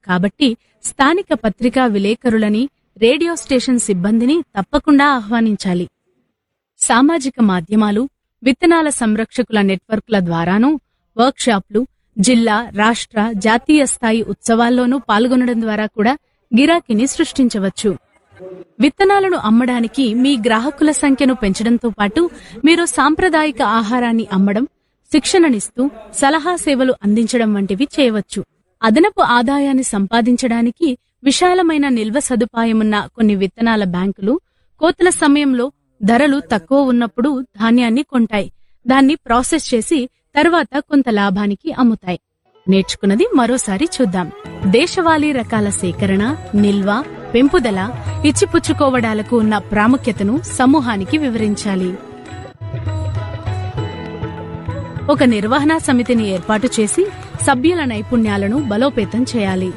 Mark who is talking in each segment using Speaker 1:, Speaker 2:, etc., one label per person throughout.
Speaker 1: కాబట్టి స్థానిక పత్రికా విలేకరులని రేడియో స్టేషన్ సిబ్బందిని తప్పకుండా ఆహ్వానించాలి సామాజిక మాధ్యమాలు విత్తనాల సంరక్షకుల నెట్వర్క్ల ద్వారానూ వర్క్షాప్లు జిల్లా రాష్ట్ర జాతీయ స్థాయి ఉత్సవాల్లోనూ పాల్గొనడం ద్వారా కూడా గిరాకీని సృష్టించవచ్చు విత్తనాలను అమ్మడానికి మీ గ్రాహకుల సంఖ్యను పెంచడంతో పాటు మీరు సాంప్రదాయిక ఆహారాన్ని అమ్మడం శిక్షణనిస్తూ సలహా సేవలు అందించడం వంటివి చేయవచ్చు అదనపు ఆదాయాన్ని సంపాదించడానికి విశాలమైన నిల్వ సదుపాయమున్న కొన్ని విత్తనాల బ్యాంకులు కోతల సమయంలో ధరలు తక్కువ ఉన్నప్పుడు ధాన్యాన్ని కొంటాయి దాన్ని ప్రాసెస్ చేసి తర్వాత కొంత లాభానికి అమ్ముతాయి నేర్చుకున్నది మరోసారి చూద్దాం దేశవాళీ రకాల సేకరణ నిల్వ పెంపుదల ఇచ్చిపుచ్చుకోవడాలకు ఉన్న ప్రాముఖ్యతను సమూహానికి వివరించాలి ఒక నిర్వహణా సమితిని ఏర్పాటు చేసి సభ్యుల నైపుణ్యాలను బలోపేతం చేయాలి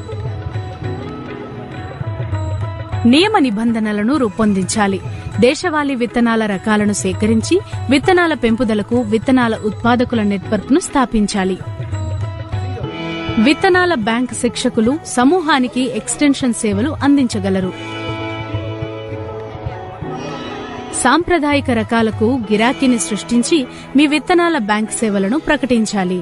Speaker 1: నియమ నిబంధనలను రూపొందించాలి దేశవాళీ విత్తనాల రకాలను సేకరించి విత్తనాల పెంపుదలకు విత్తనాల ఉత్పాదకుల నెట్వర్క్ను స్థాపించాలి విత్తనాల బ్యాంక్ శిక్షకులు సమూహానికి ఎక్స్టెన్షన్ సేవలు అందించగలరు సాంప్రదాయిక రకాలకు గిరాకీని సృష్టించి మీ విత్తనాల బ్యాంక్ సేవలను ప్రకటించాలి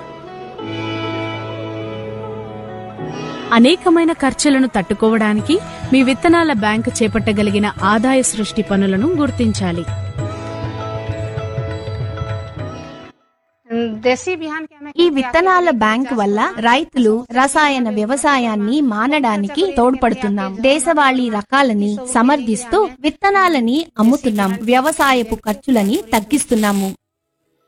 Speaker 1: అనేకమైన ఖర్చులను తట్టుకోవడానికి మీ విత్తనాల బ్యాంక్ చేపట్టగలిగిన ఆదాయ సృష్టి పనులను గుర్తించాలి
Speaker 2: देसी बिहान के हमें
Speaker 3: ఈ విత్తనాల బ్యాంక్ వల్ల రైతులు రసాయన వ్యవసాయాన్ని మానడానికి తోడ్పడుతున్నాం దేశవాళీ రకాలని సమర్థిస్తూ విత్తనాలని అమ్ముతున్నాం వ్యవసాయపు ఖర్చులని తగ్గిస్తున్నాము